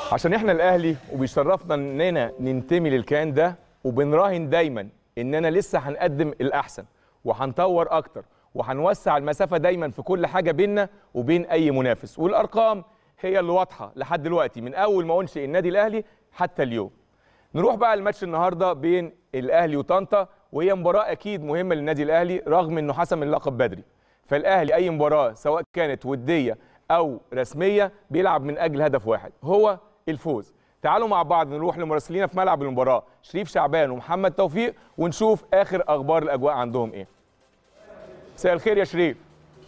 عشان احنا الاهلي وبيشرفنا اننا ننتمي للكيان ده وبنراهن دايما اننا لسه هنقدم الاحسن وهنطور اكتر وهنوسع المسافه دايما في كل حاجه بيننا وبين اي منافس والارقام هي اللي واضحه لحد دلوقتي من اول ما انشئ النادي الاهلي حتى اليوم نروح بقى الماتش النهارده بين الاهلي وطنطا وهي مباراه اكيد مهمه للنادي الاهلي رغم انه حسم اللقب بدري فالاهلي اي مباراه سواء كانت وديه او رسميه بيلعب من اجل هدف واحد هو الفوز تعالوا مع بعض نروح لمراسلينا في ملعب المباراه شريف شعبان ومحمد توفيق ونشوف اخر اخبار الاجواء عندهم ايه مساء الخير يا شريف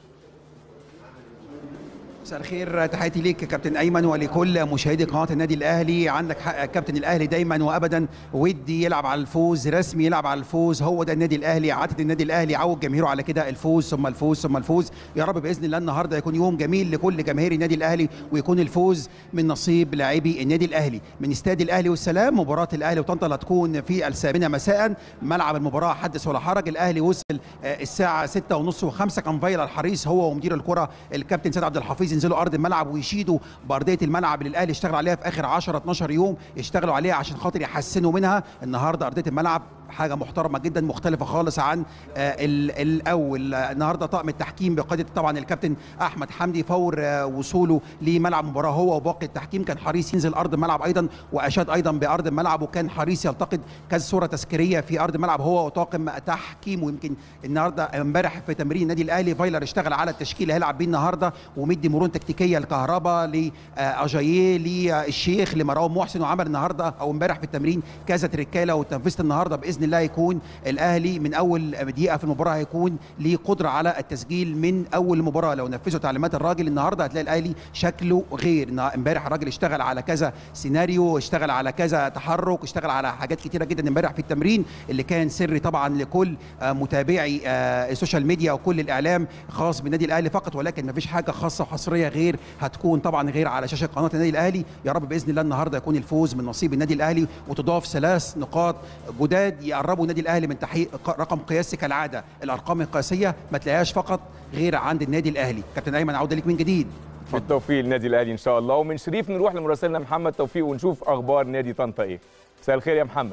مساء الخير تحياتي ليك كابتن ايمن ولكل مشاهدي قناه النادي الاهلي عندك حق كابتن الاهلي دايما وابدا ودي يلعب على الفوز رسمي يلعب على الفوز هو ده النادي الاهلي عاده النادي الاهلي عود جماهيره على كده الفوز ثم الفوز ثم الفوز يا رب باذن الله النهارده يكون يوم جميل لكل جماهير النادي الاهلي ويكون الفوز من نصيب لاعبي النادي الاهلي من استاد الاهلي والسلام مباراه الاهلي وطنطا اللي هتكون في السابعه مساء ملعب المباراه حدث ولا حرج الاهلي وصل الساعه 6 ونص و5 كان فايلر الحريص هو ومدير الكره الكابتن سيد عبد الحفيظ ينزلوا ارض الملعب ويشيدوا بارضيه الملعب اللي الاهلي اشتغل عليها في اخر 10 12 يوم يشتغلوا عليها عشان خاطر يحسنوا منها النهارده ارضيه الملعب حاجه محترمه جدا مختلفه خالص عن الاول النهارده طاقم التحكيم بقياده طبعا الكابتن احمد حمدي فور وصوله لملعب المباراه هو وباقي التحكيم كان حريص ينزل ارض الملعب ايضا واشاد ايضا بارض الملعب وكان حريص يلتقط كذا صوره تذكاريه في ارض الملعب هو وطاقم تحكيم ويمكن النهارده امبارح في تمرين النادي الاهلي فايلر اشتغل على التشكيل اللي هيلعب بيه النهارده ومدي مرونه تكتيكيه لكهربا لاجاييه للشيخ لمروان محسن وعمل النهارده او امبارح في التمرين كذا تركاله وتنفيذه النهارده باذن الله يكون الاهلي من اول دقيقه في المباراه هيكون ليه قدره على التسجيل من اول المباراه لو نفذوا تعليمات الراجل النهارده هتلاقي الاهلي شكله غير امبارح الراجل اشتغل على كذا سيناريو اشتغل على كذا تحرك اشتغل على حاجات كتيره جدا امبارح في التمرين اللي كان سري طبعا لكل متابعي السوشيال ميديا وكل الاعلام خاص بالنادي الاهلي فقط ولكن ما فيش حاجه خاصه وحصريه غير هتكون طبعا غير على شاشه قناه النادي الاهلي يا رب باذن الله النهارده يكون الفوز من نصيب النادي الاهلي وتضاف ثلاث نقاط جداد يقربوا النادي الاهلي من تحقيق رقم قياسي كالعاده الارقام القياسيه ما تلاقيهاش فقط غير عند النادي الاهلي كابتن ايمن عوده ليك من جديد بالتوفيق للنادي الاهلي ان شاء الله ومن شريف نروح لمراسلنا محمد توفيق ونشوف اخبار نادي طنطا ايه مساء الخير يا محمد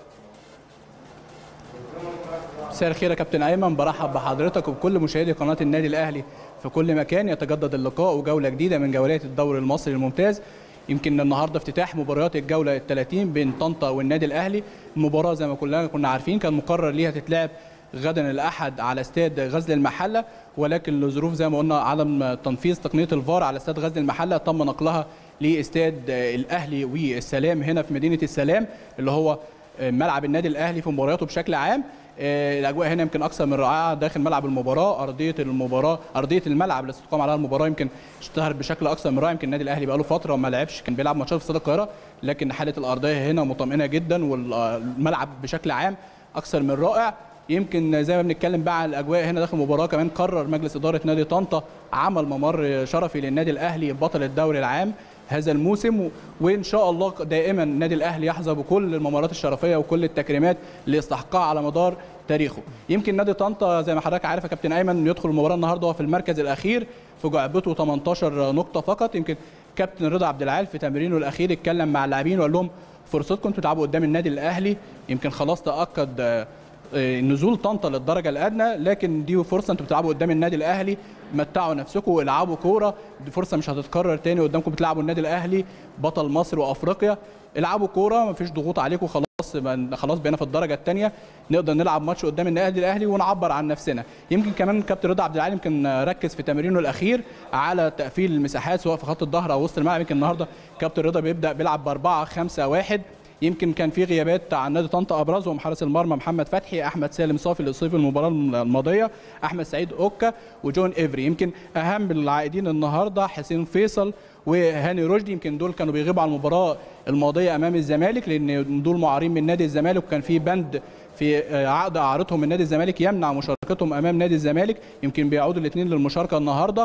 مساء الخير يا كابتن ايمن برحب بحضرتك وبكل مشاهدي قناه النادي الاهلي في كل مكان يتجدد اللقاء وجوله جديده من جولات الدوري المصري الممتاز يمكن النهارده افتتاح مباريات الجوله ال 30 بين طنطا والنادي الاهلي المباراه زي ما كلنا كنا عارفين كان مقرر ليها تتلعب غدا الاحد على استاد غزل المحله ولكن لظروف زي ما قلنا عدم تنفيذ تقنيه الفار على استاد غزل المحله تم نقلها لاستاد الاهلي والسلام هنا في مدينه السلام اللي هو ملعب النادي الاهلي في مبارياته بشكل عام الاجواء هنا يمكن اكثر من رائعه داخل ملعب المباراه ارضيه المباراه ارضيه الملعب اللي ستقام عليها المباراه يمكن اشتهرت بشكل اكثر من رائع يمكن النادي الاهلي بقاله فتره ما لعبش كان بيلعب ماتشات في استاد القاهره لكن حاله الارضيه هنا مطمئنه جدا والملعب بشكل عام اكثر من رائع يمكن زي ما بنتكلم بقى على الاجواء هنا داخل المباراه كمان قرر مجلس اداره نادي طنطا عمل ممر شرفي للنادي الاهلي بطل الدوري العام هذا الموسم وان شاء الله دائما النادي الاهلي يحظى بكل الممرات الشرفيه وكل التكريمات اللي يستحقها على مدار تاريخه يمكن نادي طنطا زي ما حضرتك عارف يا كابتن ايمن يدخل المباراه النهارده وهو في المركز الاخير في جعبته 18 نقطه فقط يمكن كابتن رضا عبد العال في تمرينه الاخير اتكلم مع اللاعبين وقال لهم فرصتكم انتوا تلعبوا قدام النادي الاهلي يمكن خلاص تاكد نزول طنطا للدرجه الادنى لكن دي فرصه انتوا بتلعبوا قدام النادي الاهلي متعوا نفسكم العبوا كوره دي فرصه مش هتتكرر تاني قدامكم بتلعبوا النادي الاهلي بطل مصر وافريقيا العبوا كوره مفيش ضغوط عليكم خلاص خلاص بقينا في الدرجه الثانيه نقدر نلعب ماتش قدام النادي الاهلي ونعبر عن نفسنا يمكن كمان كابتن رضا عبد العال يمكن ركز في تمرينه الاخير على تقفيل المساحات سواء في خط الظهر او وسط الملعب يمكن النهارده كابتن رضا بيبدا بيلعب ب 4 5 1 يمكن كان في غيابات عن نادي طنطا ابرزهم حارس المرمى محمد فتحي احمد سالم صافي اللي اصيب في المباراه الماضيه احمد سعيد اوكا وجون ايفري يمكن اهم العائدين النهارده حسين فيصل وهاني رشدي يمكن دول كانوا بيغيبوا على المباراه الماضيه امام الزمالك لان دول معارين من نادي الزمالك وكان في بند في عقد اعارتهم من نادي الزمالك يمنع مشاركتهم امام نادي الزمالك يمكن بيعودوا الاثنين للمشاركه النهارده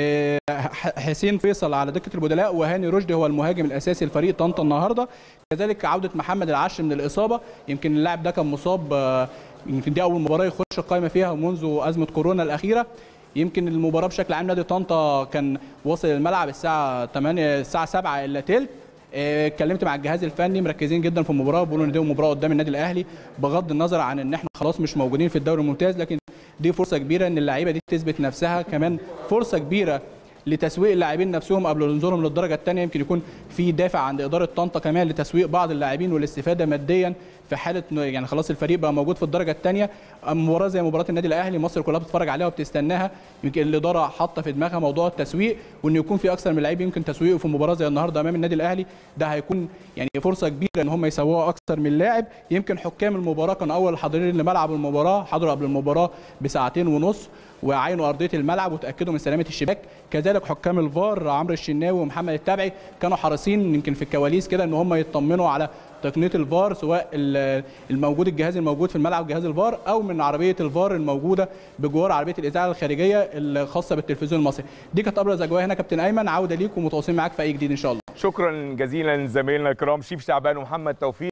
حسين فيصل على دكه البدلاء وهاني رشدي هو المهاجم الاساسي لفريق طنطا النهارده كذلك عوده محمد العش من الاصابه يمكن اللاعب ده كان مصاب يمكن دي اول مباراه يخش القائمه فيها منذ ازمه كورونا الاخيره يمكن المباراه بشكل عام نادي طنطا كان وصل الملعب الساعه 8 الساعه 7 الا تلت آه، اتكلمت مع الجهاز الفني مركزين جدا في المباراه بيقولوا ان دي مباراه قدام النادي الاهلي بغض النظر عن ان احنا خلاص مش موجودين في الدوري الممتاز لكن دي فرصه كبيره ان اللعيبه دي تثبت نفسها كمان فرصه كبيره لتسويق اللاعبين نفسهم قبل نزولهم للدرجه الثانيه يمكن يكون في دافع عند اداره طنطا كمان لتسويق بعض اللاعبين والاستفاده ماديا في حاله إنه يعني خلاص الفريق بقى موجود في الدرجه الثانيه مباراه زي مباراه النادي الاهلي مصر كلها بتتفرج عليها وبتستناها يمكن الاداره حاطه في دماغها موضوع التسويق وان يكون في اكثر من لعيب يمكن تسويقه في مباراه زي النهارده امام النادي الاهلي ده هيكون يعني فرصه كبيره ان هم يسوقوا اكثر من لاعب يمكن حكام المباراه كانوا اول حاضرين لملعب المباراه حضروا قبل المباراه بساعتين ونص وعاينوا ارضيه الملعب وتاكدوا من سلامه الشباك كذلك حكام الفار عمرو الشناوي ومحمد التبعي كانوا حريصين يمكن في الكواليس كده ان هم يطمنوا على تقنيه الفار سواء ال- الموجود الجهاز الموجود في الملعب جهاز الفار او من عربيه الفار الموجوده بجوار عربيه الاذاعه الخارجيه الخاصه بالتلفزيون المصري دي كانت ابرز اجواء هنا كابتن ايمن عوده ليك ومتواصلين معاك في اي جديد ان شاء الله شكرا جزيلا زميلنا الكرام شيف شعبان ومحمد توفيق